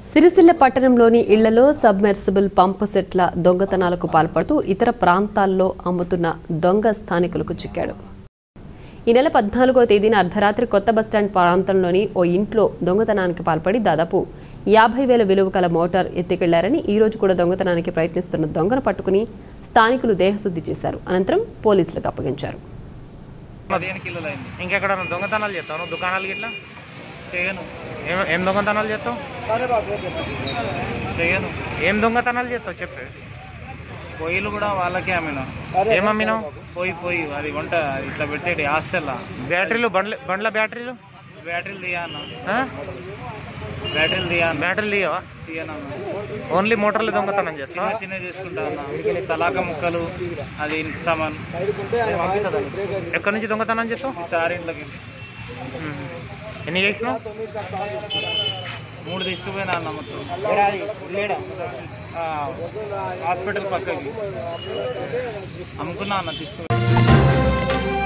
సిరిసిల్ల పట్టణంలోని ఇళ్లలో సబ్మెర్సిబుల్ పంపు సెట్ల దొంగతనాలకు పాల్పడుతూ ఇతర ప్రాంతాల్లో అమ్ముతున్న దొంగ స్థానికులకు చిక్కాడు ఈ నెల పద్నాలుగో తేదీన అర్ధరాత్రి కొత్త బస్టాండ్ ప్రాంతంలోని ఓ ఇంట్లో దొంగతనానికి పాల్పడి దాదాపు యాభై వేల విలువ గల మోటార్ ఎత్తుకెళ్లారని ఈ రోజు కూడా దొంగతనానికి ప్రయత్నిస్తున్న దొంగను పట్టుకుని స్థానికులు దేహశుద్ధి చేశారు అనంతరం పోలీసులకు అప్పగించారు పదిహేను కిలోలు అయింది ఇంకెక్కడ దొంగతనాలు చేస్తావు దుకాణాలు గిట్లా చేయను ఏం ఏం దొంగతనాలు చేస్తావు చేయను ఏం దొంగతనాలు చేస్తావు చెప్పే పొయ్యిలు కూడా వాళ్ళకే అమ్మినా ఏమమ్మినావు పొయ్యి పొయ్యి అది వంట ఇట్లా పెట్టేటి హాస్టల్లా బ్యాటరీలు బండ్ల బండ్ల బ్యాటరీలు బ్యాటరీలు తీయా అన్న ఆ? బ్యాటరీలు తీయా అన్న బ్యాటరీలు తీయవా తీయనన్న ఓన్లీ మోటార్లు దొంగతనం చేస్తావా చిన్న చిన్న చేసుకుంటా అన్న సలాక ముక్కలు అది ఇంటి సామాన్ ఎక్కడి నుంచి దొంగతనం చేస్తావు ఈసారి ఇంట్లోకి మ్మ్. ఎన్ని చేసినావు మూడు తీసుకుపోయినా అన్న మొత్తం ఆ, హాస్పిటల్ పక్కకి అమ్ముకున్నా అన్న తీసుకుపోయి